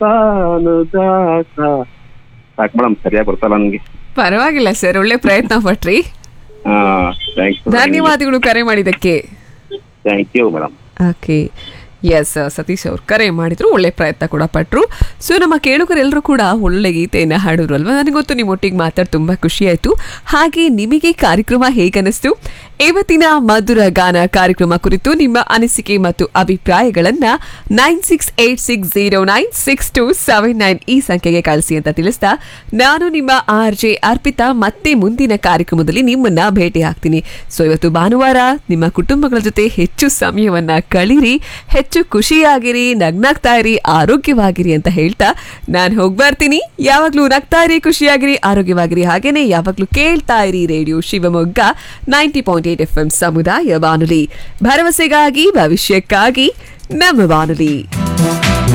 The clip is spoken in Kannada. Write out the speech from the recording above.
ತಾನು ದಾಸ ಸಾಕು ಮೇಡಮ್ ಸರಿಯಾಗಿ ಬರ್ತಲ್ಲ ನನಗೆ ಪರವಾಗಿಲ್ಲ ಸರ್ ಒಳ್ಳೆ ಪ್ರಯತ್ನ ಪಟ್ರಿ ಹಾ ಥ್ಯಾಂಕ್ಸ್ ಧನ್ಯವಾದಗಳು ಕರೆ ಮಾಡಿದ್ದಕ್ಕೆ thank you madam okay S Satish ಅವ್ರು ಕರೆ ಮಾಡಿದ್ರು ಒಳ್ಳೆ ಪ್ರಯತ್ನ ಕೂಡ ಪಟ್ರು ಸೊ ನಮ್ಮ ಕೇಳುಗರೆಲ್ಲರೂ ಕೂಡ ಒಳ್ಳೆ ಗೀತೆಯನ್ನು ಹಾಡಿದ್ರು ಅಲ್ವಾ ನನಗೊತ್ತು ನಿಮ್ಮೊಟ್ಟಿಗೆ ಮಾತಾಡಿ ತುಂಬ ಖುಷಿ ಆಯಿತು ಹಾಗೆ ನಿಮಗೆ ಕಾರ್ಯಕ್ರಮ ಹೇಗನಿಸ್ತು ಇವತ್ತಿನ ಮಧುರ ಗಾನ ಕಾರ್ಯಕ್ರಮ ಕುರಿತು ನಿಮ್ಮ ಅನಿಸಿಕೆ ಮತ್ತು ಅಭಿಪ್ರಾಯಗಳನ್ನ nine six eight six zero nine six two seven nine ಈ ಸಂಖ್ಯೆಗೆ ಕಳಿಸಿ ಅಂತ ತಿಳಿಸ್ತಾ ನಾನು ನಿಮ್ಮ ಆರ್ ಜೆ ಅರ್ಪಿತಾ ಮತ್ತೆ ಮುಂದಿನ ಕಾರ್ಯಕ್ರಮದಲ್ಲಿ ನಿಮ್ಮನ್ನ ಭೇಟಿ ಆಗ್ತೀನಿ ಸೊ ಇವತ್ತು ಭಾನುವಾರ ನಿಮ್ಮ ಕುಟುಂಬಗಳ ಜೊತೆ ಹೆಚ್ಚು ಸಮಯವನ್ನ ಕಳೀರಿ ಹೆಚ್ಚು ಖುಷಿಯಾಗಿರಿ ನಗ್ನಾಗ್ತಾ ಇರಿ ಆರೋಗ್ಯವಾಗಿರಿ ಅಂತ ಹೇಳ್ತಾ ನಾನು ಹೋಗಿ ಬರ್ತೀನಿ ಯಾವಾಗ್ಲೂ ನಗ್ತಾ ಇರಿ ಖುಷಿಯಾಗಿರಿ ಆರೋಗ್ಯವಾಗಿರಿ ಹಾಗೇನೆ ಯಾವಾಗ್ಲೂ ಕೇಳ್ತಾ ಇರಿ radio Shivamogga ninety point eight F M ಸಮುದಾಯ ಬಾನುಲಿ ಭರವಸೆಗಾಗಿ ಭವಿಷ್ಯಕ್ಕಾಗಿ ನಮ್ಮ ಬಾನುಲಿ